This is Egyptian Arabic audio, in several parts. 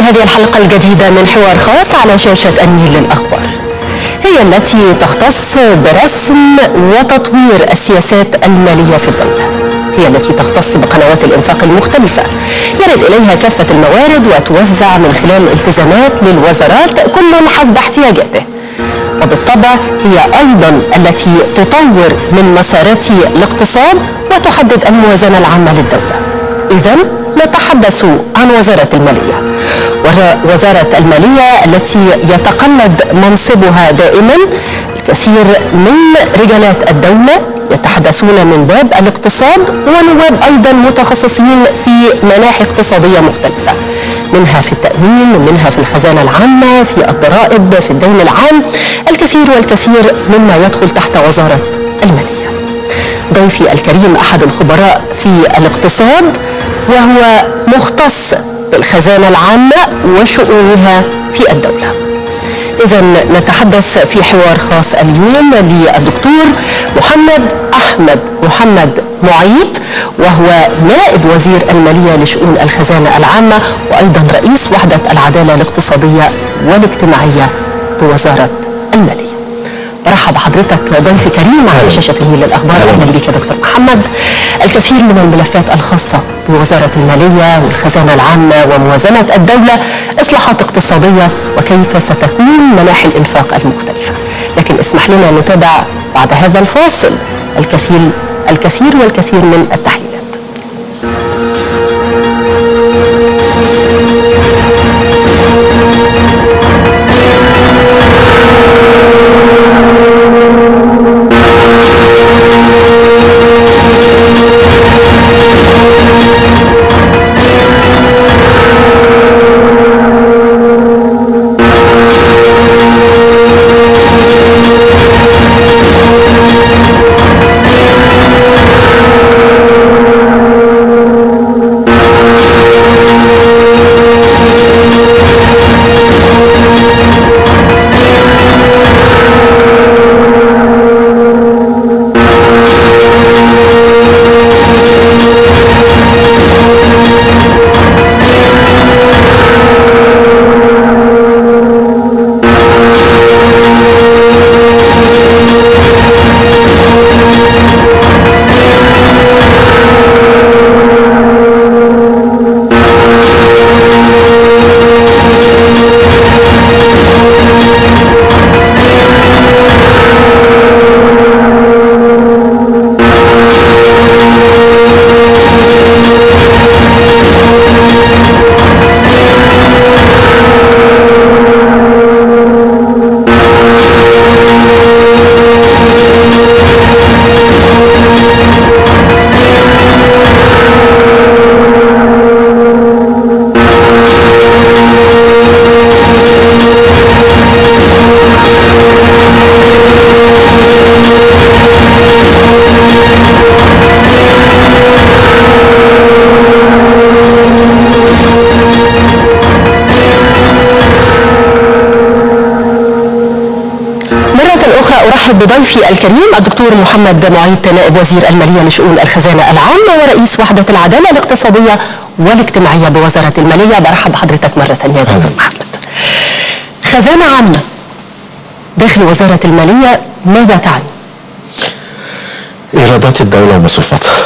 هذه الحلقة الجديدة من حوار خاص على شاشة النيل للأخبار هي التي تختص برسم وتطوير السياسات المالية في الدولة هي التي تختص بقنوات الإنفاق المختلفة يرد إليها كافة الموارد وتوزع من خلال التزامات للوزارات كل حسب احتياجاته وبالطبع هي أيضا التي تطور من مسارات الاقتصاد وتحدد الموازنة العامة للدولة إذا نتحدث عن وزارة المالية وزارة المالية التي يتقلد منصبها دائما الكثير من رجالات الدولة يتحدثون من باب الاقتصاد ونواب أيضا متخصصين في مناحي اقتصادية مختلفة منها في التأمين منها في الخزانة العامة في الضرائب في الدين العام الكثير والكثير مما يدخل تحت وزارة المالية ضيفي الكريم أحد الخبراء في الاقتصاد وهو مختص بالخزانة العامة وشؤونها في الدولة إذا نتحدث في حوار خاص اليوم للدكتور محمد أحمد محمد معيط وهو نائب وزير المالية لشؤون الخزانة العامة وأيضا رئيس وحدة العدالة الاقتصادية والاجتماعية بوزارة المالية برحب بحضرتك ضيف كريم على شاشة النيل للأخبار أهلا بك يا دكتور محمد الكثير من الملفات الخاصة بوزارة المالية والخزانة العامة وموازنة الدولة إصلاحات اقتصادية وكيف ستكون مناحي الإنفاق المختلفة لكن اسمح لنا نتابع بعد هذا الفاصل الكثير الكثير والكثير من التحليل ارحب بضيفي الكريم الدكتور محمد معيط نائب وزير الماليه لشؤون الخزانه العامه ورئيس وحده العداله الاقتصاديه والاجتماعيه بوزاره الماليه برحب بحضرتك مره ثانيه يا دكتور محمد. خزانه عامه داخل وزاره الماليه ماذا تعني؟ ايرادات الدوله ومصروفاتها.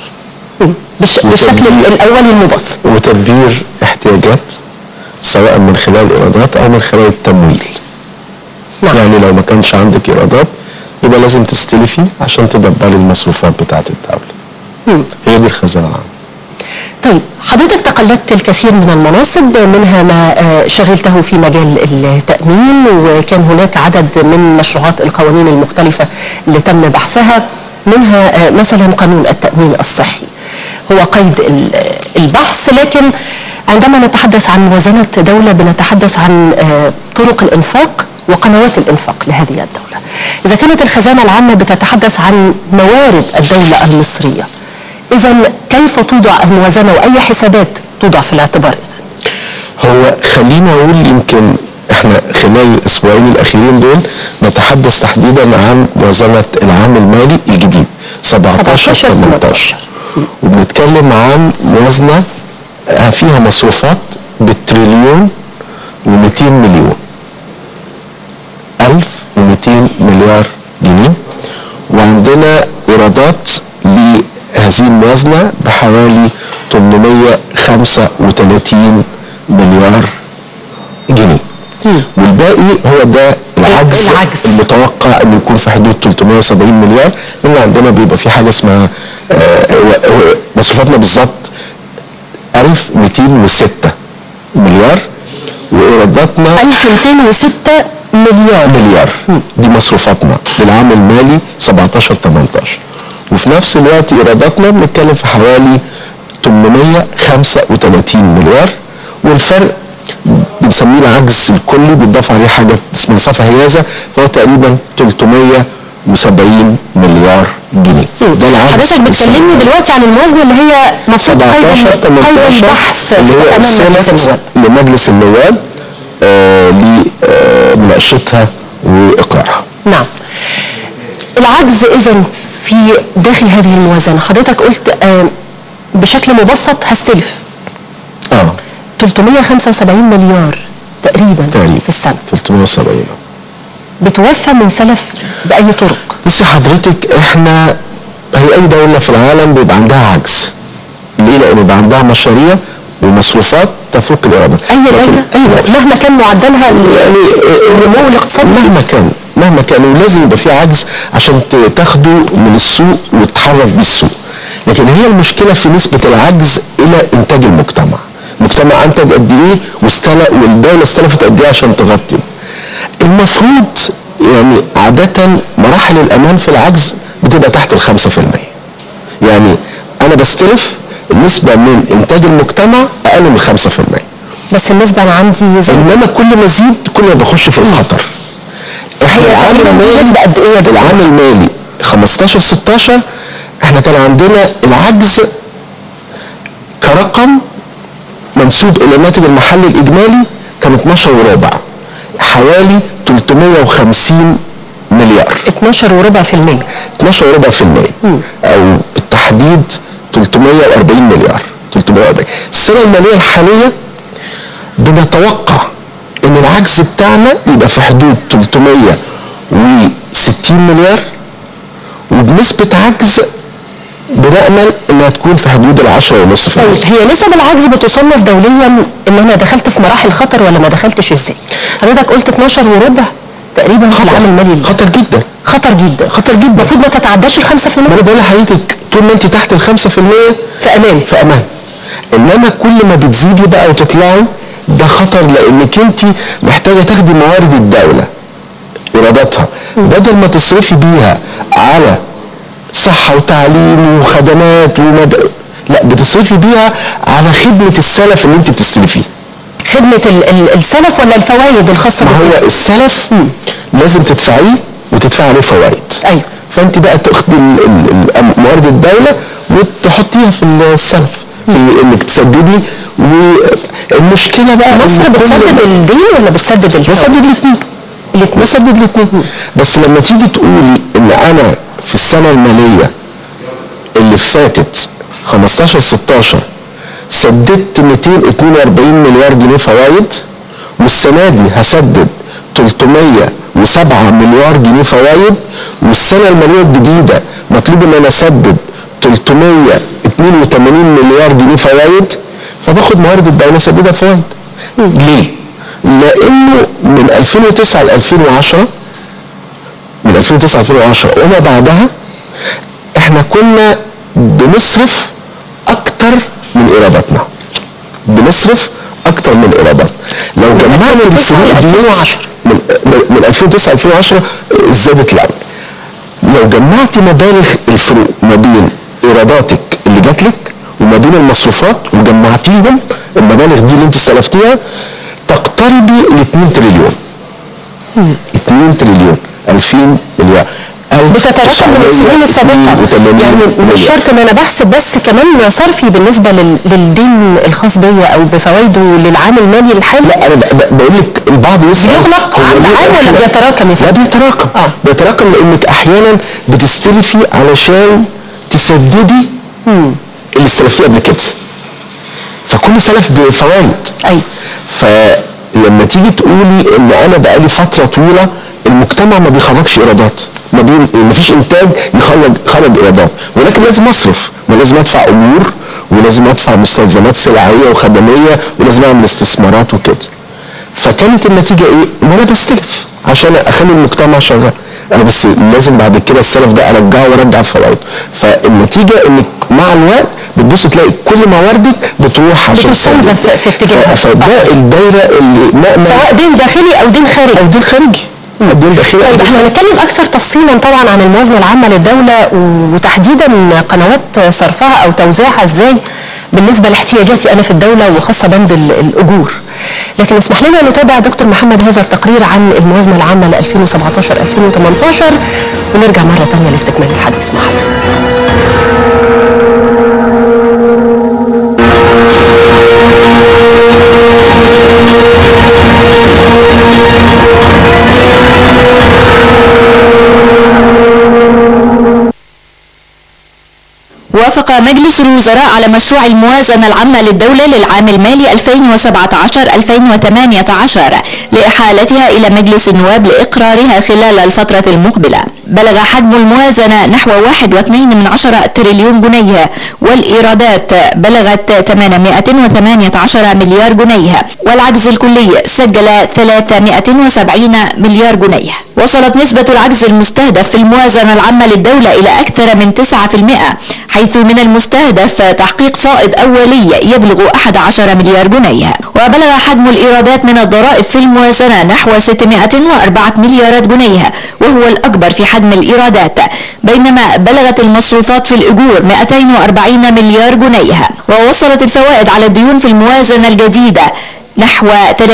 بالشكل الاولي المبسط. وتدبير احتياجات سواء من خلال ايرادات او من خلال التمويل. نعم. يعني لو ما كانش عندك ايرادات يبقى لازم تستلفي عشان تدبري المصروفات بتاعه الدوله. مم. هي دي الخزانه العامه. طيب حضرتك تقلدت الكثير من المناصب منها ما شغلته في مجال التأمين وكان هناك عدد من مشروعات القوانين المختلفة اللي تم بحثها منها مثلا قانون التأمين الصحي هو قيد البحث لكن عندما نتحدث عن موازنة دولة بنتحدث عن طرق الإنفاق وقنوات الإنفاق لهذه الدولة إذا كانت الخزانة العامة بتتحدث عن موارد الدولة المصرية إذا كيف توضع الموازنة وأي حسابات توضع في الاعتبار إذا؟ هو خلينا أقول يمكن احنا خلال الاسبوعين الاخيرين دول نتحدث تحديدا عن موازنه العام المالي الجديد 17 18 وبنتكلم عن موازنه فيها مصروفات بالتريليون و200 مليون 1200 مليار جنيه وعندنا ايرادات لهذه الموازنه بحوالي 835 مليار جنيه والباقي هو ده العجز, العجز. المتوقع انه يكون في حدود 370 مليار لان عندنا بيبقى في حاجه اسمها آه، هو- هو مصروفاتنا بالظبط 1206 مليار وايراداتنا 1206 مليار مليار دي مصروفاتنا للعام المالي 17 18 وفي نفس الوقت ايراداتنا بنتكلم في حوالي 835 مليار والفرق بنسميه العجز الكلي بيضاف عليه حاجه اسمها صفا هيازه فهو تقريبا 370 مليار جنيه ده العجز حضرتك بتكلمني السنوي. دلوقتي عن الموازنه اللي هي المفروض 17 قيد قيد 18 البحث اللي هو امام مجلس ارسلت النواب لمجلس النواب آه لمناقشتها واقرارها نعم العجز اذا في داخل هذه الموازنه حضرتك قلت آه، بشكل مبسط هستلف اه 375 مليار تقريبا تقريبا في السنه 370 بتوفى من سلف باي طرق بصي حضرتك احنا هي اي دوله في العالم بيبقى عندها عجز ليه؟ لان بيبقى عندها مشاريع ومصروفات تفوق الايرادات اي لكن دوله اي دوله مهما كان معدلها يعني النمو الاقتصادي مهما كان مهما كان ولازم يبقى في عجز عشان ت- تاخده من السوق وتحرك بيه السوق لكن هي المشكله في نسبه العجز الى انتاج المجتمع المجتمع انتج قد ايه واستل... والدوله استلفت قد ايه عشان تغطي المفروض يعني عاده مراحل الامان في العجز بتبقى تحت ال 5% يعني انا بستلف نسبه من انتاج المجتمع اقل من 5% بس النسبه انا عندي زي انما كل ما ازيد كل ما بخش في الخطر احنا هي العام تقريباً المالي نسبة قد إيه يا دكتور؟ العام المالي 15 16 احنا كان عندنا العجز كرقم منسوب الى الناتج المحلي الاجمالي كان 12 وربع حوالي 350 مليار 12 وربع في المية 12 وربع في المية او بالتحديد 340 مليار 340 السنة المالية الحالية بنتوقع ان العجز بتاعنا يبقى في حدود 360 مليار وبنسبة عجز بنأمل انها تكون في حدود العشرة ونص في طيب المية هي نسب العجز بتصنف دوليا ان انا دخلت في مراحل خطر ولا ما دخلتش ازاي؟ حضرتك قلت 12 وربع تقريبا في العام المالي خطر جدا خطر جدا خطر جدا المفروض ما تتعداش ال 5% ما انا بقول لحضرتك طول ما انت تحت ال 5% في امان في امان انما كل ما بتزيدي بقى وتطلعي ده خطر لانك انت محتاجه تاخدي موارد الدوله ايراداتها بدل ما تصرفي بيها على صحه وتعليم وخدمات ومد... لا بتصرفي بيها على خدمه السلف اللي انت بتستلفيه خدمة ال- ال- السلف ولا الفوائد الخاصة ما بالدولة؟ هو السلف لازم تدفعيه وتدفعي عليه فوائد أيوة. فانت بقى تاخدي ال- ال- ال- موارد الدوله وتحطيها في السلف في انك تسددي والمشكله بقى إن مصر كل- بتسدد الدين ولا بتسدد الفوائد؟ بسدد الاثنين الاثنين بسدد الاثنين بس لما تيجي تقولي ان انا في السنه الماليه اللي فاتت 15 16 سددت 242 مليار جنيه فوائد والسنه دي هسدد 307 مليار جنيه فوائد والسنه الماليه الجديده مطلوب ان انا اسدد 382 مليار جنيه فوائد فباخد موارد الدوله اسددها فوائد ليه؟ لانه من 2009 ل 2010 من 2009 2010 وما بعدها احنا كنا بنصرف اكتر من ايراداتنا بنصرف اكتر من ايراداتنا لو جمعت 2009 الفروق دي 2010. من من 2009 2010 زادت العمل لو جمعت مبالغ الفروق ما بين ايراداتك اللي جات لك وما بين المصروفات وجمعتيهم المبالغ دي اللي انت استلفتيها تقتربي ل 2 تريليون 2 تريليون 2000 مليار بتتراكم من السنين السابقة يعني مش شرط ان انا بحسب بس كمان صرفي بالنسبة لل- للدين الخاص بيا او بفوائده للعام المالي الحالي لا انا ب- ب- بقول لك البعض يسال بيغلق هو عند ليه عام ولا إحنا- بيتراكم يا لا فندم؟ بيتراكم آه. بيتراكم لانك احيانا بتستلفي علشان تسددي اللي استلفتيه قبل كده فكل سلف بفوائد ايوه فلما تيجي تقولي ان انا بقالي فتره طويله المجتمع ما بيخرجش ايرادات ما, بي... ما فيش انتاج يخرج خرج ايرادات ولكن لازم اصرف ولازم ادفع امور ولازم ادفع مستلزمات سلعيه وخدميه ولازم اعمل استثمارات وكده فكانت النتيجه ايه؟ ان انا بستلف عشان اخلي المجتمع شغال انا بس لازم بعد كده السلف ده ارجعه وارجع فوائده فالنتيجه انك مع الوقت بتبص تلاقي كل مواردك بتروح عشان بتستنزف في اتجاهها فده الدايره اللي سواء دين داخلي او دين خارجي او دين خارجي الدين داخلي طيب احنا هنتكلم اكثر تفصيلا طبعا عن الموازنه العامه للدوله وتحديدا قنوات صرفها او توزيعها ازاي بالنسبه لاحتياجاتي انا في الدوله وخاصه بند الاجور لكن اسمح لنا نتابع دكتور محمد هذا التقرير عن الموازنه العامه ل 2017 2018 ونرجع مره ثانيه لاستكمال الحديث مع حضرتك وافق مجلس الوزراء على مشروع الموازنة العامة للدولة للعام المالي 2017-2018 لإحالتها إلى مجلس النواب لإقرارها خلال الفترة المقبلة بلغ حجم الموازنة نحو 1.2 تريليون جنيه والإيرادات بلغت 818 مليار جنيه والعجز الكلي سجل 370 مليار جنيه وصلت نسبة العجز المستهدف في الموازنة العامة للدولة إلى أكثر من 9% حيث من المستهدف تحقيق فائض أولي يبلغ 11 مليار جنيه وبلغ حجم الإيرادات من الضرائب في الموازنة نحو 604 مليارات جنيه وهو الأكبر في حجم الإيرادات بينما بلغت المصروفات في الأجور 240 مليار جنيه ووصلت الفوائد على الديون في الموازنة الجديدة نحو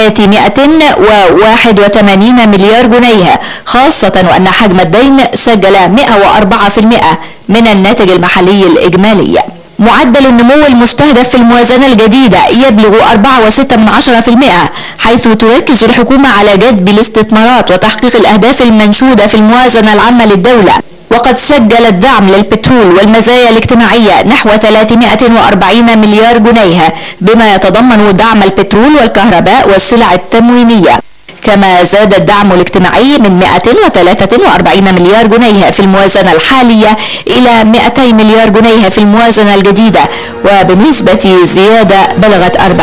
381 مليار جنيه خاصة وأن حجم الدين سجل 104% من الناتج المحلي الإجمالي معدل النمو المستهدف في الموازنة الجديدة يبلغ 4.6% حيث تركز الحكومة على جذب الاستثمارات وتحقيق الأهداف المنشودة في الموازنة العامة للدولة وقد سجل الدعم للبترول والمزايا الاجتماعية نحو 340 مليار جنيه بما يتضمن دعم البترول والكهرباء والسلع التموينية كما زاد الدعم الاجتماعي من 243 مليار جنيه في الموازنة الحالية إلى 200 مليار جنيه في الموازنة الجديدة وبنسبة زيادة بلغت 40%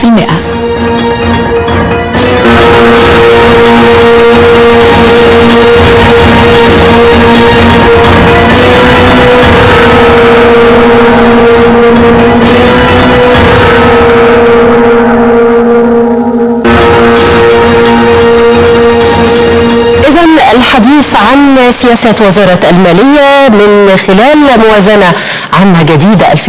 الحديث عن سياسات وزارة المالية من خلال موازنة عامة جديدة 2017-2018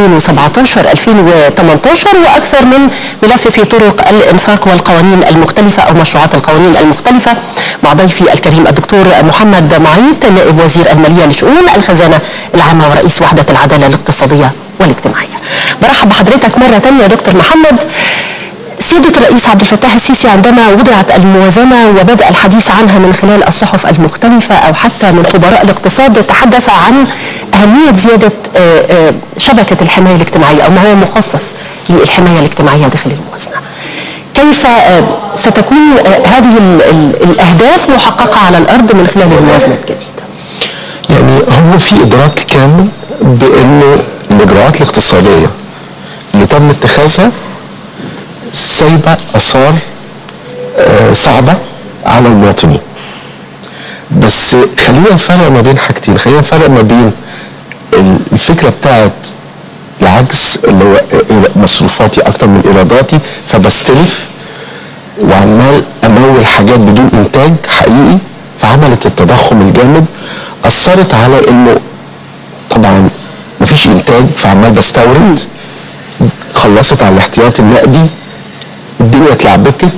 وأكثر من ملف في طرق الإنفاق والقوانين المختلفة أو مشروعات القوانين المختلفة مع ضيفي الكريم الدكتور محمد معيط نائب وزير المالية لشؤون الخزانة العامة ورئيس وحدة العدالة الاقتصادية والاجتماعية برحب بحضرتك مرة تانية يا دكتور محمد سيادة الرئيس عبد الفتاح السيسي عندما وضعت الموازنة وبدأ الحديث عنها من خلال الصحف المختلفة أو حتى من خبراء الاقتصاد تحدث عن أهمية زيادة شبكة الحماية الاجتماعية أو ما هو مخصص للحماية الاجتماعية داخل الموازنة كيف ستكون هذه الأهداف محققة على الأرض من خلال الموازنة الجديدة يعني هو في إدراك كامل بأنه الإجراءات الاقتصادية اللي تم اتخاذها سايبه اثار آه صعبه على المواطنين بس خلينا نفرق ما بين حاجتين خلينا نفرق ما بين الفكره بتاعت العجز اللي هو مصروفاتي اكتر من ايراداتي فبستلف وعمال امول حاجات بدون انتاج حقيقي فعملت التضخم الجامد اثرت على انه طبعا مفيش انتاج فعمال بستورد خلصت على الاحتياطي النقدي الدنيا اتلعبكت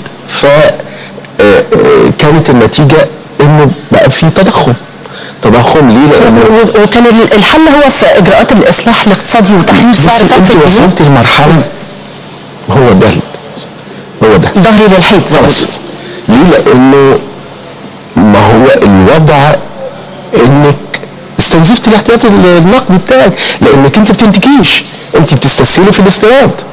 فكانت النتيجة انه بقى في تضخم تضخم ليه لانه وكان الحل هو في اجراءات الاصلاح الاقتصادي وتحرير سعر صرف انت وصلت لمرحله هو ده هو ده ظهري للحيط خلاص ليه لانه ما هو الوضع انك استنزفت الاحتياطي النقدي بتاعك لانك انت بتنتجيش انت بتستسهلي في الاستيراد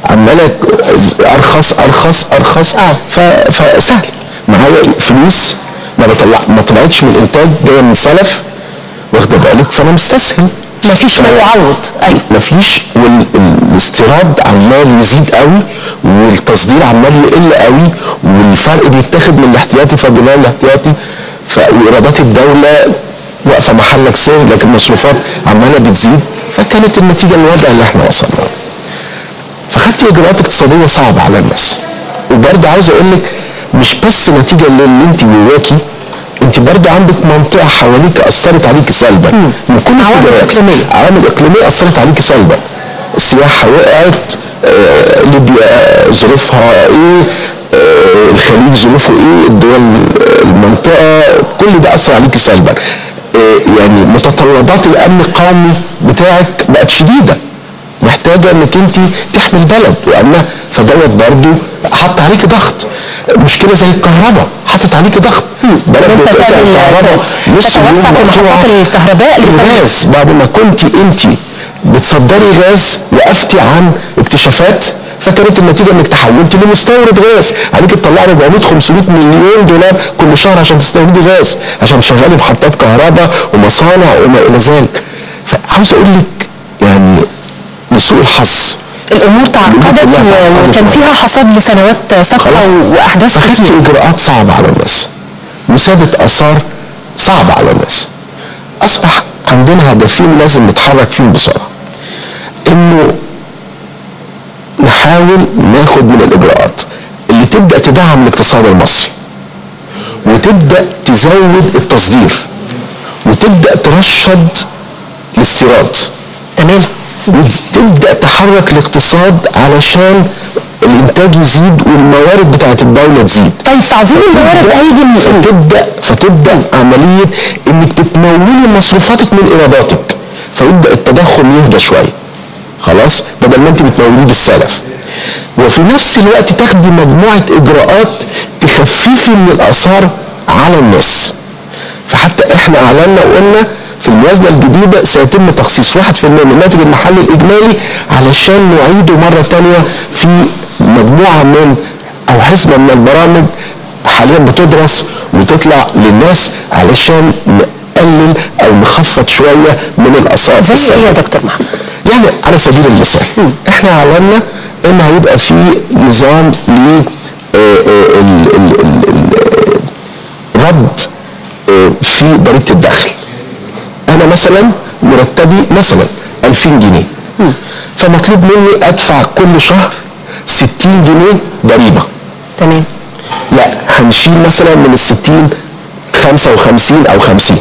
عماله ارخص ارخص ارخص آه. ف- فسهل معايا فلوس ما بطلع ما طلعتش من الانتاج جايه من سلف واخده بالك فانا مستسهل ما فيش ما يعوض ايوه مفيش والاستيراد عمال يزيد قوي والتصدير عمال يقل قوي والفرق بيتاخد من الاحتياطي فبناء الاحتياطي ف- وايرادات الدوله واقفه محلك سر لكن المصروفات عماله بتزيد فكانت النتيجه الوضع اللي احنا وصلنا له. فخدت اجراءات اقتصاديه صعبه على الناس وبرضه عاوز اقول لك مش بس نتيجه للي انت جواكي انت برضه عندك منطقه حواليك اثرت عليك سلبا من كل عوامل الاتجاهات. إقليمية. عوامل اقليميه اثرت عليك سلبا السياحه وقعت آه، ليبيا آه، ظروفها ايه آه، الخليج ظروفه ايه الدول آه، المنطقه كل ده اثر عليك سلبا آه، يعني متطلبات الامن القومي بتاعك بقت شديده محتاجه انك انت تحمي البلد وامنها فدوت برضو حط عليك ضغط مشكله زي الكهرباء حطت عليك ضغط بلد إن أنت بتقطع تعمل- الكهرباء نص تتوسع اليوم في مقطوعة. محطات الكهرباء لتر- الغاز بعد ما كنت انت بتصدري غاز وقفتي عن اكتشافات فكانت النتيجه انك تحولتي لمستورد غاز عليك تطلعي 400 500 مليون دولار كل شهر عشان تستوردي غاز عشان تشغلي محطات كهرباء ومصانع وما الى ذلك فعاوز اقول لك يعني لسوء الحظ الامور تعقدت كلها و- تعقدت. وكان فيها حصاد لسنوات خلاص سابقه واحداث فخدت كتير اجراءات صعبه على الناس وسابت اثار صعبه على الناس اصبح عندنا هدفين لازم نتحرك فيهم بسرعه انه نحاول ناخد من الاجراءات اللي تبدا تدعم الاقتصاد المصري وتبدا تزود التصدير وتبدا ترشد الاستيراد تمام وتبدا تحرك الاقتصاد علشان الانتاج يزيد والموارد بتاعت الدوله تزيد طيب تعظيم الموارد فتبدأ- هيجي من ايه؟ فتبدا فتبدا عمليه انك بتمولي مصروفاتك من ايراداتك فيبدا التضخم يهدى شويه خلاص بدل ما انت بتموليه بالسلف وفي نفس الوقت تاخدي مجموعه اجراءات تخففي من الاثار على الناس فحتى احنا اعلنا وقلنا في الموازنه الجديده سيتم تخصيص 1% من الناتج المحلي الاجمالي علشان نعيده مره ثانيه في مجموعه من او حزمه من البرامج حاليا بتدرس وتطلع للناس علشان نقلل او نخفض شويه من الاثار زي ايه السلبية. يا دكتور محمد؟ يعني على سبيل المثال احنا اعلنا ان هيبقى في نظام ل آه، آه، ال- ال- ال- ال- رد آه، في ضريبه الدخل انا مثلا مرتبي مثلا 2000 جنيه فمطلوب مني ادفع كل شهر 60 جنيه ضريبه تمام لا هنشيل مثلا من ال 60 55 او 50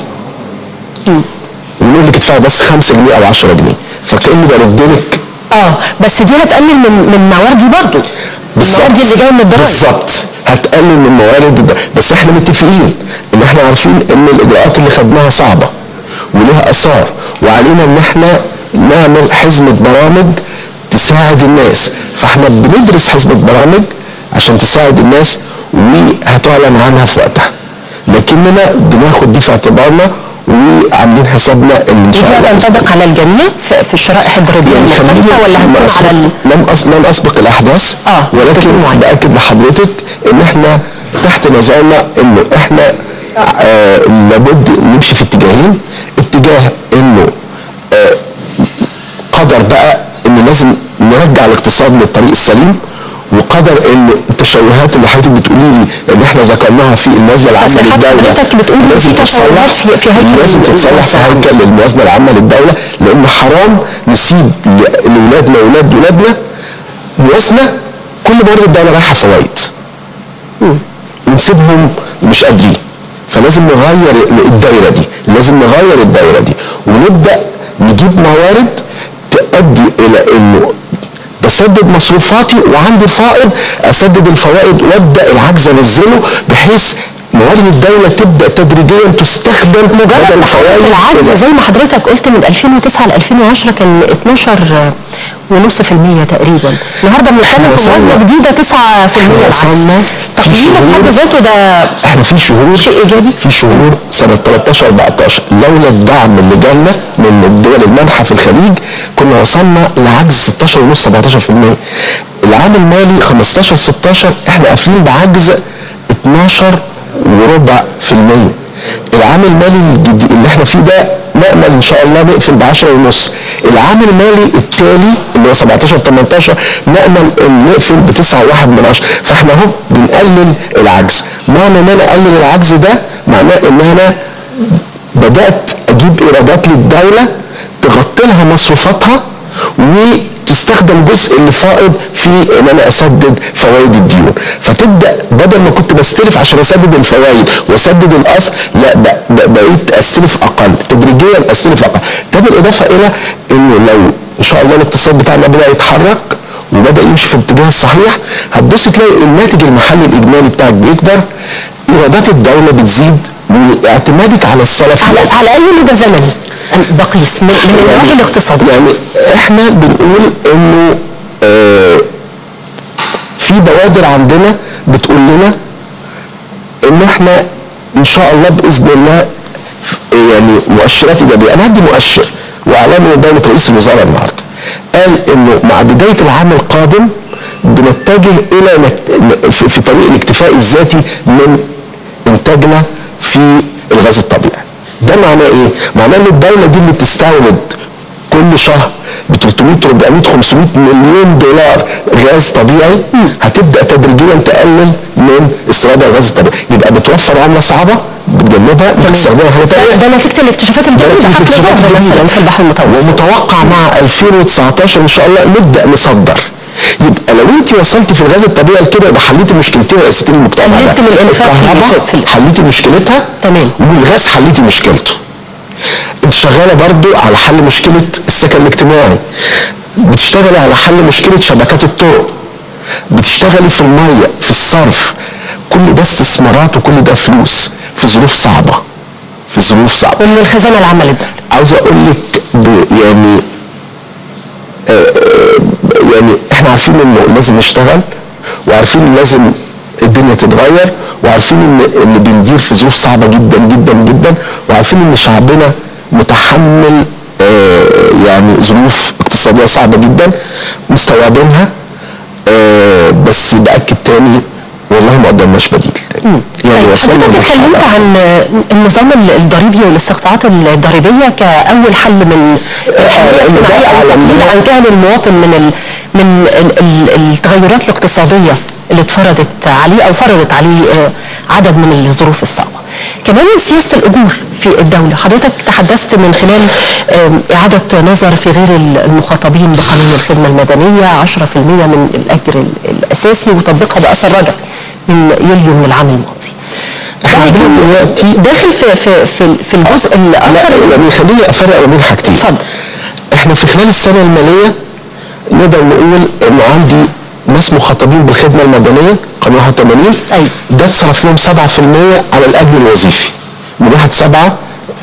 ونقول لك ادفع بس 5 جنيه او 10 جنيه فكاني برد لك اه بس دي هتقلل من من مواردي برضو الموارد اللي جايه من الضرائب بالظبط هتقلل من موارد ده بس احنا متفقين ان احنا عارفين ان الاجراءات اللي خدناها صعبه ولها اثار وعلينا ان احنا نعمل حزمه برامج تساعد الناس فاحنا بندرس حزمه برامج عشان تساعد الناس وهتعلن عنها في وقتها لكننا بناخد دي في اعتبارنا وعاملين حسابنا ان ان شاء ودي الله هتنطبق على الجميع في, في الشرائح الضريبيه يعني المختلفه خليني ولا ما هتكون على ال... أسبق- لم أس... لم اسبق الاحداث آه، ولكن بشكل معين. باكد لحضرتك ان احنا تحت نظرنا انه احنا آه لابد نمشي في اتجاهين اتجاه انه آه قدر بقى ان لازم نرجع الاقتصاد للطريق السليم وقدر انه التشوهات اللي حضرتك بتقولي لي ان احنا ذكرناها في النسبه العامه تصريحات للدوله حضرتك بتقول إن لازم في تشوهات تتصلح- في- في هيكل لازم تتصلح في الموازنة العامة. هيكل الموازنه العامه للدوله لان حرام نسيب ل- لاولادنا واولاد ولادنا موازنه كل موارد الدوله رايحه فوائد ونسيبهم مش قادرين فلازم نغير الدايره دي لازم نغير الدايره دي ونبدا نجيب موارد تؤدي الى انه بسدد مصروفاتي وعندي فائض اسدد الفوائد وابدا العجز انزله بحيث موارد الدوله تبدا تدريجيا تستخدم بدل مجرد الفوائد العجز إلى- زي ما حضرتك قلت من 2009 ل 2010 كان 12 ونص في المية تقريبا النهارده بنتكلم في وصلنا- موازنه جديده 9 في المية العجز وصلنا في تقييمه في حد شهور- ذاته ده احنا في شهور شيء إيجابي. في شهور سنه 13 14 لولا الدعم اللي جالنا من الدول المانحه في الخليج كنا وصلنا لعجز 16 ونص 17% العام المالي 15 16 احنا قافلين بعجز 12 وربع في المية العام المالي الجديد اللي احنا فيه ده نأمل ان شاء الله نقفل ب 10 ونص العام المالي التالي اللي هو 17 18 نأمل ان نقفل ب 9 1 من 10 فاحنا اهو بنقلل العجز معنى ان انا اقلل العجز ده معناه ان انا بدأت اجيب ايرادات للدولة تغطي لها مصروفاتها وتستخدم جزء اللي فائض في ان انا اسدد فوائد الديون فتبدا بدل ما كنت بستلف عشان اسدد الفوائد واسدد الاصل لا ب- ب- بقيت استلف اقل تدريجيا استلف اقل ده بالاضافه الى انه لو ان شاء الله الاقتصاد بتاعنا بدا يتحرك وبدا يمشي في الاتجاه الصحيح هتبص تلاقي الناتج المحلي الاجمالي بتاعك بيكبر ايرادات الدوله بتزيد واعتمادك على السلف على, على اي مدى زمني بقيس من, من النواحي الاقتصاديه يعني احنا بنقول انه آه في بوادر عندنا بتقول لنا ان احنا ان شاء الله باذن الله ف- يعني مؤشرات ايجابيه انا هدي مؤشر واعلان من دوله رئيس الوزراء النهارده قال انه مع بدايه العام القادم بنتجه الى نك- في في طريق الاكتفاء الذاتي من انتاجنا في الغاز الطبيعي ده معناه ايه؟ معناه ان الدوله دي اللي بتستورد كل شهر ب 300 400 500 مليون دولار غاز طبيعي هتبدا تدريجيا تقلل من استيراد الغاز الطبيعي يبقى بتوفر عمله صعبه بتجنبها بتستخدمها حاجه ده, ثانيه ده نتيجه الاكتشافات الجديده نتيجة حقل اكتشافات ظهر جديدة. مثلا في البحر المتوسط ومتوقع مع 2019 ان شاء الله نبدا نصدر يبقى لو انت وصلتي في الغاز الطبيعي كده يبقى حليتي مشكلتين رئيسيتين المجتمع ده. قللت من الإنفاق الكهرباء في- في- حليتي مشكلتها تمام. والغاز حليتي مشكلته انت شغاله برضو على حل مشكله السكن الاجتماعي بتشتغلي على حل مشكله شبكات الطرق بتشتغلي في الميه في الصرف كل ده استثمارات وكل ده فلوس في ظروف صعبه في ظروف صعبه ومن الخزانه العامه للدوله عاوز اقول لك ب- يعني آه، آه، يعني احنا عارفين انه لازم نشتغل وعارفين إن لازم الدنيا تتغير وعارفين ان ان بندير في ظروف صعبه جدا جدا جدا وعارفين ان شعبنا متحمل آه، يعني ظروف اقتصاديه صعبه جدا مستوعبينها آه، بس باكد تاني والله ما قدرناش بديل تاني يعني طيب وصلنا حضرتك اتكلمت لمرحلة- عن النظام الضريبي والاستقطاعات الضريبيه كاول حل من الحمايه لأن ده الاجتماعيه او على التقليل النوع- عن جهل المواطن من ال من ال ال التغيرات الاقتصاديه اللي اتفرضت عليه او فرضت عليه آه، عدد من الظروف الصعبه. كمان سياسه الاجور في الدوله، حضرتك تحدثت من خلال آم، اعاده نظر في غير المخاطبين بقانون الخدمه المدنيه 10% من الاجر ال- الاساسي وتطبيقها باثر رجعي من يوليو من العام الماضي. احنا ده عندنا هيكون دلوقتي داخل في في في, في الجزء لا الاخر يعني خليني افرق ما بين حاجتين اتفضل. احنا في خلال السنه الماليه نقدر نقول انه عندي ناس مخاطبين بالخدمه المدنيه قانون 81 أيوة. ده اتصرف لهم 7% على الاجر الوظيفي من 1 7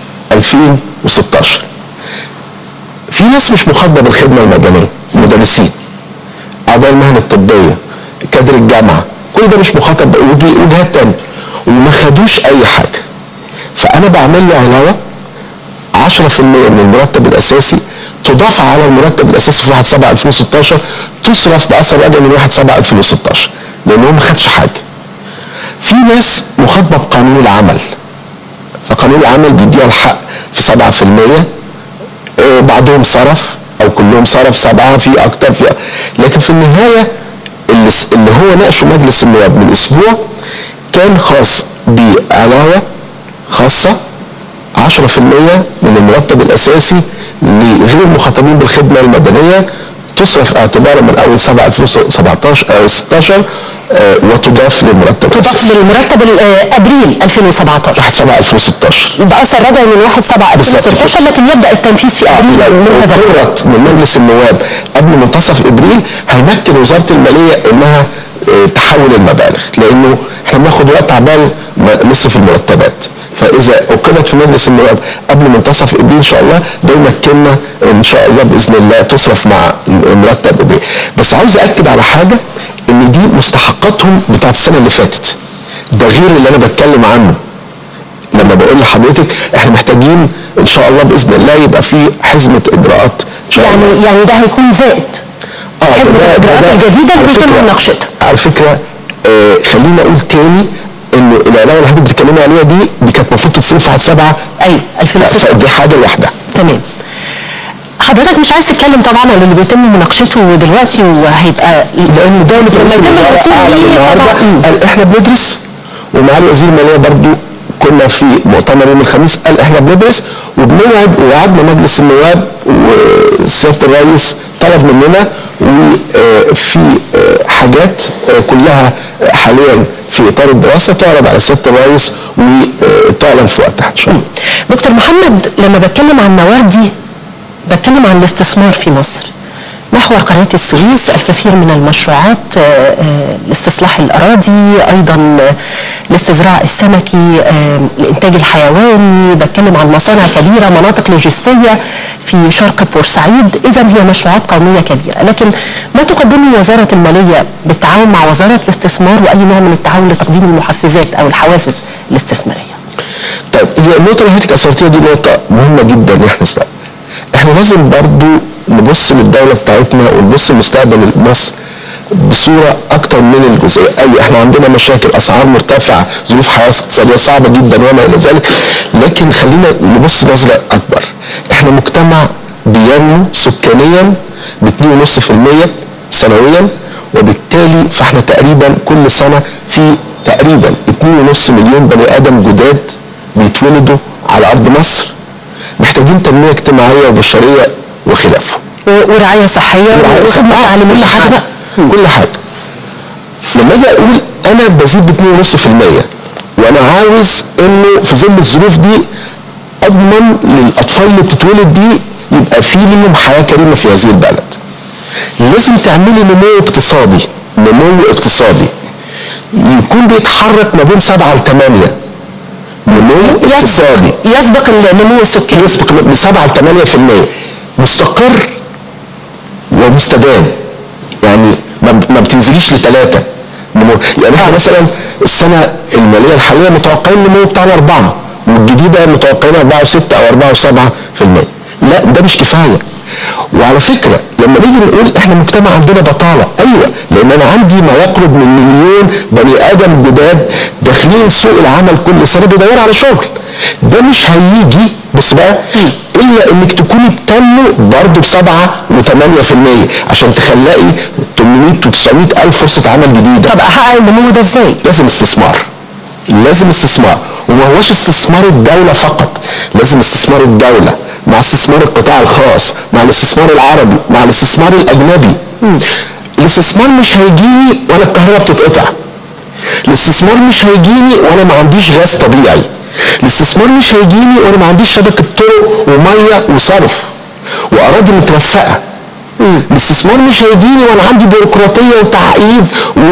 2016 في ناس مش مخاطبه بالخدمه المدنيه مدرسين اعضاء المهن الطبيه كادر الجامعه كل ده مش مخاطب وجه- وجهات تانية وما خدوش اي حاجه فانا بعمل له علاوه 10% من المرتب الاساسي تضاف على المرتب الاساسي في 1 7 2016 تصرف باثر رجعي من 1 7 2016 لان هو ما خدش حاجه. في ناس مخاطبه بقانون العمل فقانون العمل بيديها الحق في 7% آه، بعضهم صرف او كلهم صرف سبعه في اكتر في لكن في النهايه اللي, س- اللي هو ناقشه مجلس النواب من اسبوع كان خاص بعلاوه خاصه 10% من المرتب الاساسي لغير المخاطبين بالخدمه المدنيه تصرف اعتبارا من اول 7 2017 او 16 آه، وتضاف للمرتب تضاف الاساسي للمرتب ال- آه، ابريل 2017 1 7 2016 باثر رجعي من 1 7 بالظبط 2016 كده. لكن يبدا التنفيذ في ابريل من هذا العام. قررت من مجلس النواب قبل منتصف ابريل هيمكن وزاره الماليه انها آه، تحول المبالغ لانه احنا بناخد وقت عبال ما نصرف المرتبات فاذا اقرت في مجلس النواب قبل منتصف ابريل ان شاء الله ده يمكننا ان شاء الله باذن الله تصرف مع مرتب ابريل بس عاوز اكد على حاجه ان دي مستحقاتهم بتاعت السنه اللي فاتت ده غير اللي انا بتكلم عنه لما بقول لحضرتك احنا محتاجين ان شاء الله باذن الله يبقى في حزمه اجراءات ان شاء الله يعني يعني ده هيكون زائد حزب الاجراءات الجديده اللي بيتم مناقشتها على فكره آه خلينا اقول تاني انه العلاوه اللي حضرتك بتتكلمي عليها دي دي كانت المفروض تتصرف في 1 7 ايوه 2006 دي حاجه لوحدها تمام حضرتك مش عايز تتكلم طبعا عن اللي بيتم مناقشته دلوقتي وهيبقى لان دولة لما رئيس يتم الوزراء الوصول أعلن ليه النهارده طبعا قال احنا بندرس ومعالي وزير الماليه برضو كنا في مؤتمر يوم الخميس قال احنا بندرس وبنوعد ووعدنا مجلس النواب وسياده الرئيس طلب مننا وفي حاجات آه، كلها حاليا في اطار الدراسه تعرض على سياده الرئيس وتعلن في وقتها ان شاء الله. دكتور محمد لما بتكلم عن مواردي بتكلم عن الاستثمار في مصر محور قناة السويس الكثير من المشروعات آه، آه، لاستصلاح الأراضي أيضا آه، الاستزراع السمكي آه، الإنتاج الحيواني بتكلم عن مصانع كبيرة مناطق لوجستية في شرق بورسعيد إذا هي مشروعات قومية كبيرة لكن ما تقدمه وزارة المالية بالتعاون مع وزارة الاستثمار وأي نوع من التعاون لتقديم المحفزات أو الحوافز الاستثمارية طيب هي النقطة اللي حضرتك أثرتيها دي نقطة مهمة جدا يا احنا سبق. احنا لازم برضو نبص للدولة بتاعتنا ونبص لمستقبل مصر بصورة أكتر من الجزئية أوي احنا عندنا مشاكل أسعار مرتفعة ظروف حياة اقتصادية صعبة جدا وما إلى ذلك لكن خلينا نبص نظرة أكبر احنا مجتمع بينمو سكانيا ب 2.5% سنويا وبالتالي فاحنا تقريبا كل سنة في تقريبا 2.5 مليون بني آدم جداد بيتولدوا على أرض مصر محتاجين تنمية اجتماعية وبشرية وخلافه و- ورعاية صحية وخدمة كل تعليمية حاجة بقى كل حاجة لما اجي اقول انا بزيد ب 2.5% وانا عاوز انه في ظل الظروف دي اضمن للاطفال اللي بتتولد دي يبقى في منهم حياه كريمه في هذه البلد. لازم تعملي نمو اقتصادي نمو اقتصادي يكون بيتحرك ما بين 7 ل 8 نمو اقتصادي يسبق النمو السكاني يسبق من 7 ل 8% مستقر ومستدام يعني ما ما بتنزليش لثلاثه نمو يعني احنا مثلا السنه الماليه الحاليه متوقعين النمو بتاعنا اربعه والجديده متوقعين اربعه وسته او اربعه وسبعه في المية لا ده مش كفايه وعلى فكره لما نيجي نقول احنا مجتمع عندنا بطاله ايوه لان انا عندي ما يقرب من مليون بني ادم جداد داخلين سوق العمل كل سنه بيدوروا على شغل ده مش هيجي بص بقى الا انك تكوني بتنمو برضه ب 7 و8% عشان تخلقي 800 و 900 الف فرصه عمل جديده طب احقق النمو ده ازاي؟ لازم استثمار لازم استثمار وما هوش استثمار الدولة فقط لازم استثمار الدولة مع استثمار القطاع الخاص مع الاستثمار العربي مع الاستثمار الأجنبي الاستثمار مش هيجيني وانا الكهرباء بتتقطع الاستثمار مش هيجيني وانا ما عنديش غاز طبيعي الاستثمار مش هيجيني وانا ما عنديش شبكة طرق ومية وصرف واراضي مترفقة الاستثمار مش هيجيني وانا عندي بيروقراطيه وتعقيد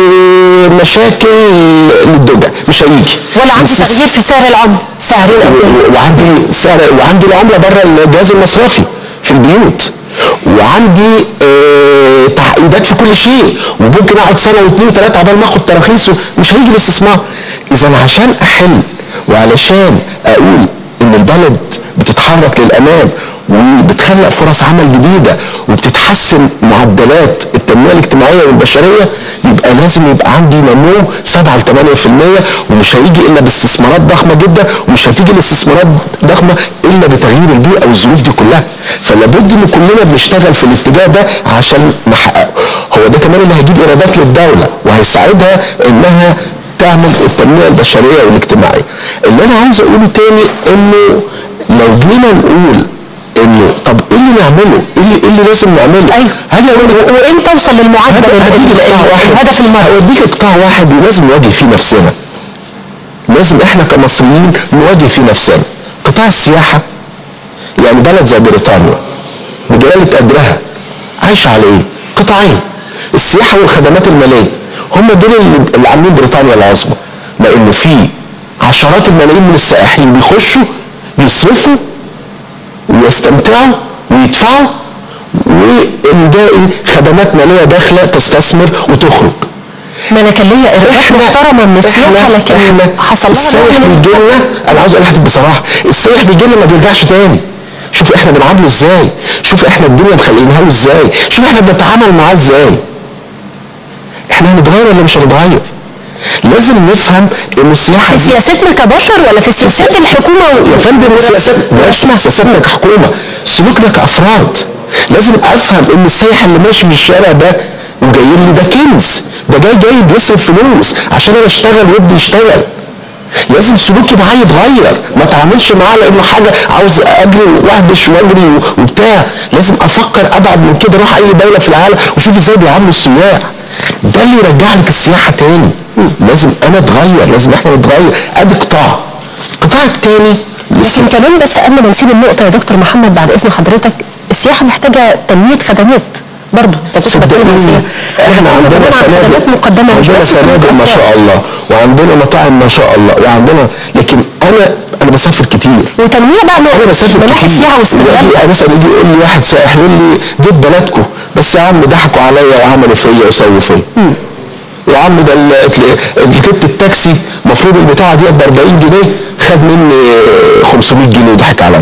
ومشاكل للدولة مش هيجي ولا عندي الاستث- تغيير في سعر العمله سعرين قد ايه؟ و- وعندي سعر وعندي العمله بره الجهاز المصرفي في البيوت وعندي آه تعقيدات في كل شيء وممكن اقعد سنه واثنين وثلاثه عبال ما اخد تراخيص مش هيجي الاستثمار اذا عشان احل وعلشان اقول ان البلد بتتحرك للامام وبتخلق فرص عمل جديده وبتتحسن معدلات التنميه الاجتماعيه والبشريه يبقى لازم يبقى عندي نمو 7 ل 8% ومش هيجي الا باستثمارات ضخمه جدا ومش هتيجي الاستثمارات ضخمه الا بتغيير البيئه والظروف دي كلها فلابد ان كلنا بنشتغل في الاتجاه ده عشان نحققه هو ده كمان اللي هيجيب ايرادات للدوله وهيساعدها انها تعمل التنميه البشريه والاجتماعيه اللي انا عاوز اقوله تاني انه لو جينا نقول انه طب ايه اللي نعمله؟ ايه اللي, إيه اللي لازم نعمله؟ ايوه هاجي اقول لك وامتى اوصل للمعدل هديك ال- قطاع ال- واحد الهدف المرئي هوديك قطاع واحد ولازم نواجه فيه نفسنا لازم احنا كمصريين نواجه فيه نفسنا قطاع السياحة يعني بلد زي بريطانيا بجلالة قدرها عايشة على ايه؟ قطاعين السياحة والخدمات المالية هم دول اللي, اللي عاملين بريطانيا العظمى لان في عشرات الملايين من السائحين بيخشوا يصرفوا ويستمتعوا ويدفعوا والباقي خدمات ماليه داخله تستثمر وتخرج ما انا كان ليا ايرادات محترمه من السياحه لكن حصل لها السائح نوع من بيجي لنا انا عاوز اقول لحضرتك بصراحه السائح بيجي لنا ما بيرجعش تاني شوف احنا بنعامله ازاي شوف احنا الدنيا مخلينها له ازاي شوف احنا بنتعامل معاه ازاي احنا هنتغير ولا مش هنتغير لازم نفهم ان السياحه في سياستنا كبشر ولا في سياسات الحكومه يا فندم سياسات بلاش اسمها سياستنا كحكومه سلوكنا كافراد لازم افهم ان السائح اللي ماشي في الشارع ده وجاي لي ده كنز ده جاي جاي بيصرف فلوس عشان انا اشتغل وابني يشتغل لازم سلوكي معاه يتغير ما اتعاملش معاه لانه حاجه عاوز اجري واهبش واجري وبتاع لازم افكر ابعد من كده اروح اي دوله في العالم وشوف ازاي بيعاملوا السياح ده اللي يرجع لك السياحه تاني لازم انا اتغير لازم احنا نتغير ادي قطاع القطاع التاني لكن كمان بس قبل ما نسيب النقطه يا دكتور محمد بعد اذن حضرتك السياحه محتاجه تنميه خدمات برضه اذا كنت بتكلم عن السياحه احنا عندنا فنادق مقدمه مش عندنا بس فنادق ما شاء الله وعندنا مطاعم ما شاء الله وعندنا لكن انا انا بسافر كتير وتنميه بقى انا بسافر مناحي كتير السياحه واستغلال يجي- مثلا يجي يقول لي واحد سائح يقول لي جيت بلدكم بس يا عم ضحكوا عليا وعملوا فيا وسووا فيا يا عم ده ال- ال- ركبت التاكسي المفروض البتاعه دي ب 40 جنيه خد مني 500 جنيه وضحك عليا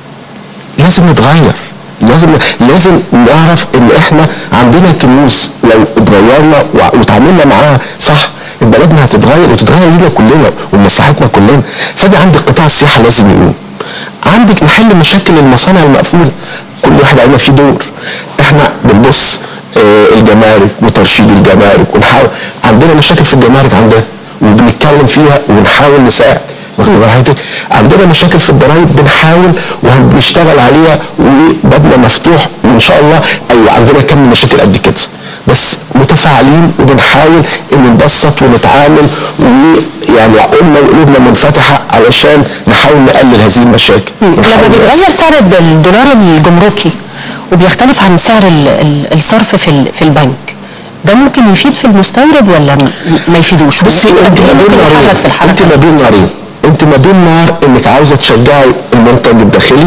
لازم نتغير لازم لازم نعرف ان احنا عندنا كنوز لو اتغيرنا وع- وتعاملنا معاها صح بلدنا هتتغير وتتغير لينا كلنا ولمصلحتنا كلنا فدي عندك قطاع السياحه لازم يقوم عندك نحل مشاكل المصانع المقفوله كل واحد علينا فيه دور احنا بنبص آه، الجمارك وترشيد الجمارك ونحاول عندنا مشاكل في الجمارك عندنا وبنتكلم فيها وبنحاول نساعد واخد بال حضرتك؟ عندنا مشاكل في الضرايب بنحاول وبنشتغل عليها وبابنا مفتوح وان شاء الله ايوه عندنا كم مشاكل قد كده بس متفاعلين وبنحاول ان نبسط ونتعامل ويعني عقولنا وقلوبنا منفتحه علشان نحاول نقلل هذه المشاكل لما نحاول بيتغير سعر الد- الدولار الجمركي وبيختلف عن سعر ال- ال- الصرف في ال- في البنك ده ممكن يفيد في المستورد ولا م- ما يفيدوش؟ بصي قد انت إيه ما ممكن بين يتحرك نارين في الحركه؟ انت ما بين نارين انت ما بين نار انك عاوزه تشجعي المنتج الداخلي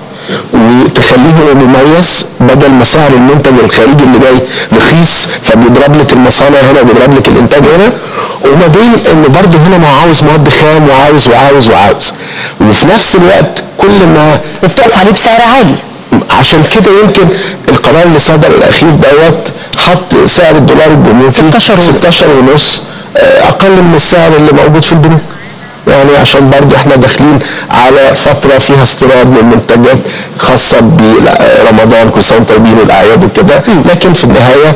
وتخليه هو مميز بدل ما سعر المنتج الخارجي اللي جاي رخيص فبيضرب لك المصانع هنا وبيضرب لك الانتاج هنا وما بين ان برضه هنا ما عاوز مواد خام وعاوز وعاوز وعاوز وفي نفس الوقت كل ما وبتقف عليه بسعر عالي عشان كده يمكن القرار اللي صدر الاخير دوت حط سعر الدولار الجمركي 16 ونص. 16 ونص آه، اقل من السعر اللي موجود في البنوك يعني عشان برضو احنا داخلين على فترة فيها استيراد للمنتجات خاصة برمضان كل سنة وانتم طيبين والاعياد وكده لكن في النهاية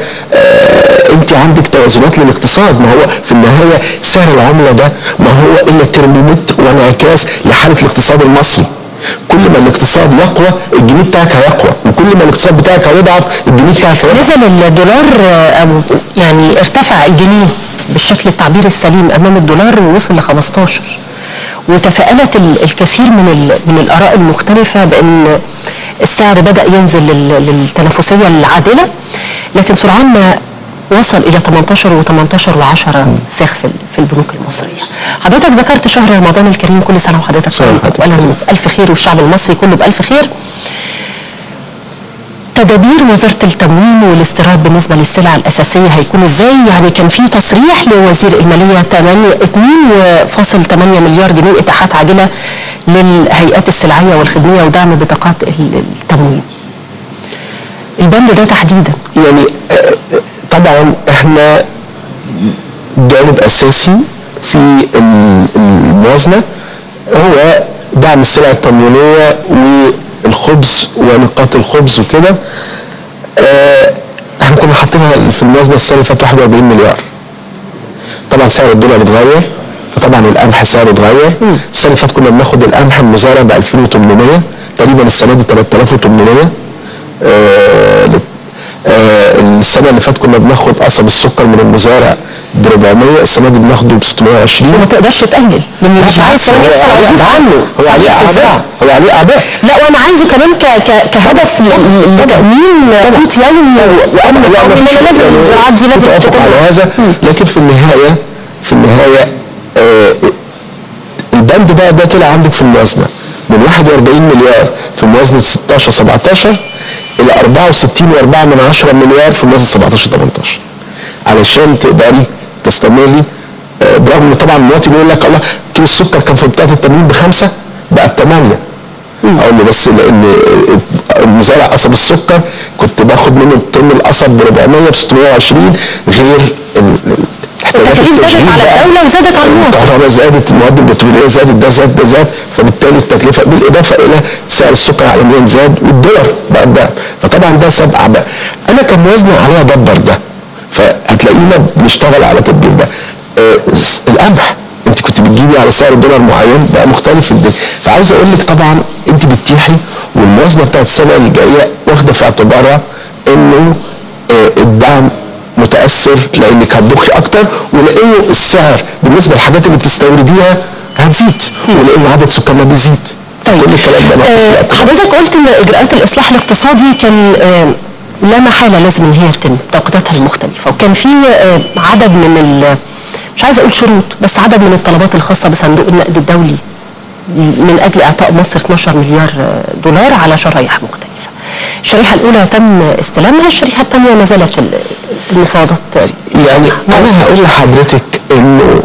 آه انت عندك توازنات للاقتصاد ما هو في النهاية سعر العملة ده ما هو الا ترمومتر وانعكاس لحالة الاقتصاد المصري كل ما الاقتصاد يقوى الجنيه بتاعك هيقوى وكل ما الاقتصاد بتاعك هيضعف الجنيه بتاعك هيضعف نزل الدولار آه، او يعني ارتفع الجنيه بالشكل التعبير السليم امام الدولار ووصل ل 15 وتفاءلت ال- الكثير من ال- من الاراء المختلفه بان السعر بدا ينزل لل- للتنافسيه العادله لكن سرعان ما وصل الى 18 و18 و10 ساخ في ال- في البنوك المصريه. حضرتك ذكرت شهر رمضان الكريم كل سنه وحضرتك سنة طيب وحضرتك وانا طيب. الف خير والشعب المصري كله بالف خير. تدابير وزارة التموين والاستيراد بالنسبة للسلع الأساسية هيكون ازاي؟ يعني كان في تصريح لوزير المالية 8 2.8 مليار جنيه إتاحات عاجلة للهيئات السلعية والخدمية ودعم بطاقات ال- التموين. البند ده تحديدا يعني آه، آه، طبعا احنا جانب اساسي في ال- الموازنه هو دعم السلع التموينيه والخبز ونقاط الخبز وكده آه، احنا كنا حاطينها في الموازنه السنه اللي فاتت 41 مليار طبعا سعر الدولار اتغير فطبعا القمح سعره اتغير السنه اللي فاتت كنا بناخد القمح المزارع ب 2800 تقريبا السنه دي 3800 آه، آه، السنه اللي فاتت كنا بناخد قصب السكر من المزارع ب 400 السنه دي بناخده ب 620 وما تقدرش تقلل لان مش عايز كمان هو يحصل عليه عزوف أعباء. عنه هو عليه صحيح في اعباء الزراعة. هو عليه اعباء لا وانا عايزه كمان ك ك كهدف ل- ل- لتامين قوت يومي وامن لا، قومي ما إن فيش- أنا لازم يعني الزراعات دي لازم متوافق تتم. على هذا لكن في النهايه في النهايه آه، البند بقى ده طلع عندك في الموازنه من 41 مليار في موازنه 16 17 الى 64 و4 من 10 مليار في موازنه 17 18 علشان تقدري تستمري آه، برغم ان طبعا المواطن يقول لك الله كيلو السكر كان في بطاقه التموين بخمسه بقى بثمانيه اقول له بس لان مزارع قصب السكر كنت باخد منه طن القصب ب 400 ب 620 غير ال- ال- احتياجات التكاليف زادت التشغيل على بقى. الدولة وزادت على المواطن. الكهرباء زادت المواد البتروليه زادت ده زاد ده زاد فبالتالي التكلفه بالاضافه الى سعر السكر عالميا زاد والدولار بقى ده فطبعا ده سبب اعباء انا كموازنه عليها ادبر ده فهتلاقينا بنشتغل على تدبير ده آه س- القمح انت كنت بتجيبي على سعر دولار معين بقى مختلف في الدنيا فعاوز اقول لك طبعا انت بتتيحي والموازنه بتاعت السنه الجايه واخده في اعتبارها انه آه الدعم متاثر لانك هتضخي اكتر ولانه السعر بالنسبه للحاجات اللي بتستورديها هتزيد ولان عدد سكاننا بيزيد طيب كل الكلام ده محطوط في آه، الاعتبار. حضرتك قلت ان اجراءات الاصلاح الاقتصادي كان آه، لا محاله لازم ان هي تتم توقيتاتها المختلفه وكان في آه، عدد من ال مش عايزه اقول شروط بس عدد من الطلبات الخاصه بصندوق النقد الدولي من اجل اعطاء مصر 12 مليار آه، دولار على شرايح مختلفه. الشريحه الاولى تم استلامها، الشريحه الثانيه ما زالت ال- المفاوضات آه، يعني ما انا وصلتش. هقول لحضرتك انه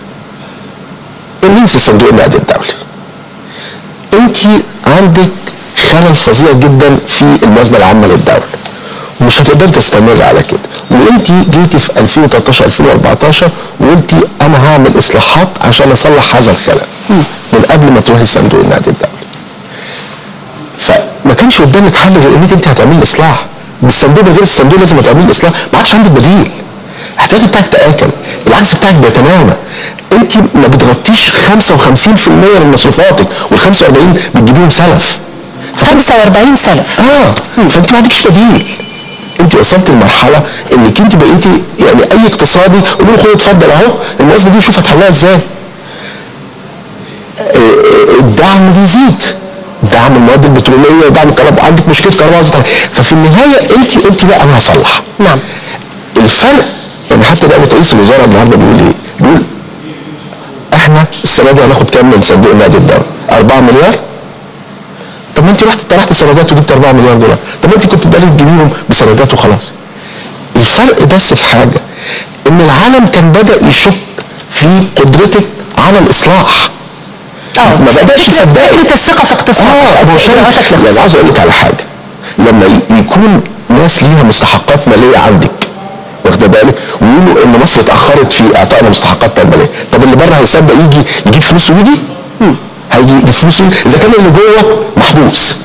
ننسى صندوق النقد الدولي انت عندك خلل فظيع جدا في الموازنه العامه للدوله ومش هتقدري تستمر على كده وانت جيتي في 2013 2014 وقلتي انا هعمل اصلاحات عشان اصلح هذا الخلل من قبل ما تروحي صندوق النقد الدولي فما كانش قدامك حل غير انك انت هتعملي اصلاح بالصندوق ده غير الصندوق لازم هتعملي اصلاح ما عادش عندك بديل الاحتياطي بتاعك تاكل العجز بتاعك بيتنامى انت ما بتغطيش 55% من مصروفاتك وال 45 بتجيبيهم سلف 45 سلف اه فانت ما عندكش بديل انت وصلت لمرحله انك انت بقيتي يعني اي اقتصادي قولوا له خد اتفضل اهو الموازنه دي شوف هتحلها ازاي آه، الدعم بيزيد دعم المواد البتروليه ودعم الكهرباء عندك مشكله كهرباء عايزة تحل. ففي النهايه انت قلت لا انا هصلح نعم الفرق يعني حتى ده رئيس الوزراء النهارده بيقول ايه؟ بيقول احنا السنه دي هناخد كام من صندوق النقد الدولي؟ 4 مليار؟ طب ما انت رحت طرحت سندات وجبت 4 مليار دولار، طب ما انت كنت تقدري تجيبيهم بسندات وخلاص. الفرق بس في حاجه ان العالم كان بدا يشك في قدرتك على الاصلاح. اه ما بدأش فكرة- يصدقك. فكره الثقه في اقتصادك اه أو هو في شايف- اجراءاتك يعني الاقتصادية. عاوز اقول لك على حاجه لما ي- يكون ناس ليها مستحقات ماليه عندك واخده بالك ويقولوا ان مصر اتاخرت في اعطائنا مستحقاتنا الماليه طب اللي بره هيصدق يجي يجيب فلوس ويجي هيجي يجيب فلوس ويجي اذا كان اللي جوه محبوس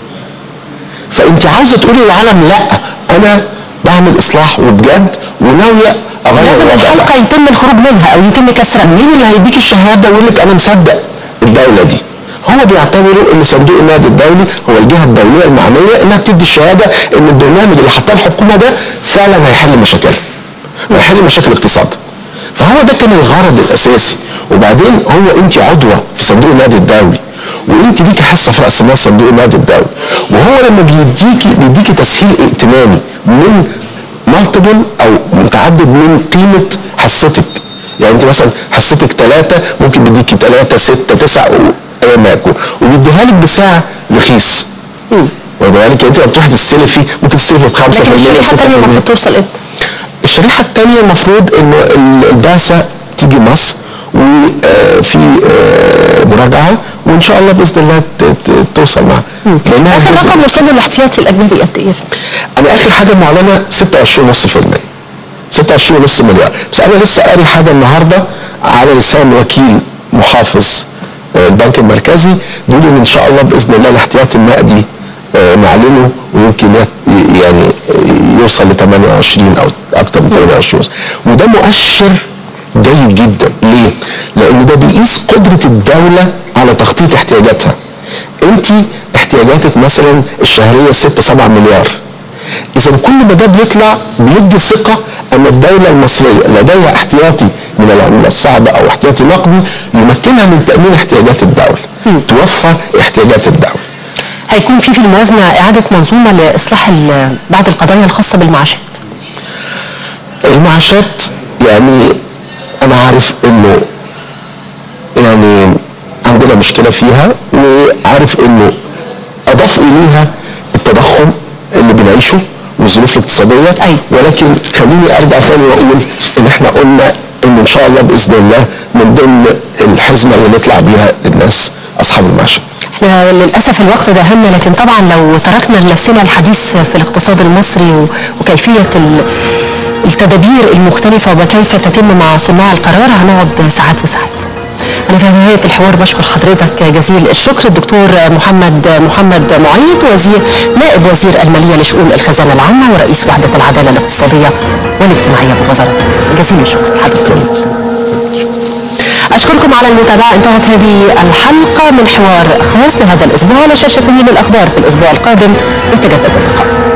فانت عاوزه تقولي للعالم لا انا بعمل اصلاح وبجد وناويه اغير لازم الوضع. الحلقه يتم الخروج منها او يتم كسرها مين اللي هيديك الشهاده ويقول لك انا مصدق الدوله دي؟ هو بيعتبروا ان صندوق النقد الدولي هو الجهه الدوليه المعنيه انها بتدي الشهاده ان البرنامج اللي حطاه الحكومه ده فعلا هيحل مشاكلها وهيحل مشاكل الاقتصاد. فهو ده كان الغرض الاساسي وبعدين هو انت عضوه في صندوق النقد الدولي وانت ليكي حصه في راس مال صندوق النقد الدولي وهو لما بيديكي بيديكي تسهيل ائتماني من مالتيبل او متعدد من قيمه حصتك يعني انت مثلا حصتك ثلاثه ممكن بيديكي ثلاثه سته تسعه ايا ما يكون وبيديها لك بسعر رخيص واخد بالك انت لما بتروحي تستلفي ممكن تستلفي ب 5% لكن الشريحه الثانيه 6%. المفروض توصل امتى؟ الشريحه الثانيه المفروض انه ال- البعثه تيجي مصر وفي مراجعه وان شاء الله باذن الله ت- ت- توصل معاها لانها اخر جزء- رقم وصلنا الاحتياطي الاجنبي قد ايه؟ انا اخر حاجه معلنه 26.5% 26.5 مليار بس انا لسه قاري حاجه النهارده على لسان وكيل محافظ آه، البنك المركزي بيقول ان ان شاء الله باذن الله الاحتياطي النقدي آه، نعلنه ويمكن يت- يعني آه، يوصل ل 28 او اكثر من 28 وده مؤشر جيد جدا ليه؟ لان ده بيقيس قدره الدوله على تخطيط احتياجاتها انت احتياجاتك مثلا الشهريه 6 7 مليار اذا كل ما ده بيطلع بيدي ثقه ان الدوله المصريه لديها احتياطي من العمله الصعبه او احتياطي نقدي يمكنها من تامين احتياجات الدوله توفر احتياجات الدوله هيكون في في الموازنه اعاده منظومه لاصلاح ال- بعض القضايا الخاصه بالمعاشات المعاشات يعني انا عارف انه يعني عندنا مشكله فيها وعارف انه اضاف اليها التضخم اللي بنعيشه والظروف الاقتصاديه أيوة. ولكن خليني ارجع تاني واقول ان احنا قلنا ان ان شاء الله باذن الله من ضمن الحزمه اللي نطلع بيها للناس اصحاب المعاشات احنا للاسف الوقت دهمنا لكن طبعا لو تركنا لنفسنا الحديث في الاقتصاد المصري و- وكيفيه ال- التدابير المختلفه وكيف تتم مع صناع القرار هنقعد ساعات وساعات. أنا في نهاية الحوار بشكر حضرتك جزيل الشكر الدكتور محمد محمد معيط وزير نائب وزير المالية لشؤون الخزانة العامة ورئيس وحدة العدالة الاقتصادية والاجتماعية بوزارة المالية. جزيل الشكر لحضرتك. أشكركم على المتابعة انتهت هذه الحلقة من حوار خاص لهذا الأسبوع على شاشة نيل الأخبار في الأسبوع القادم يتجدد اللقاء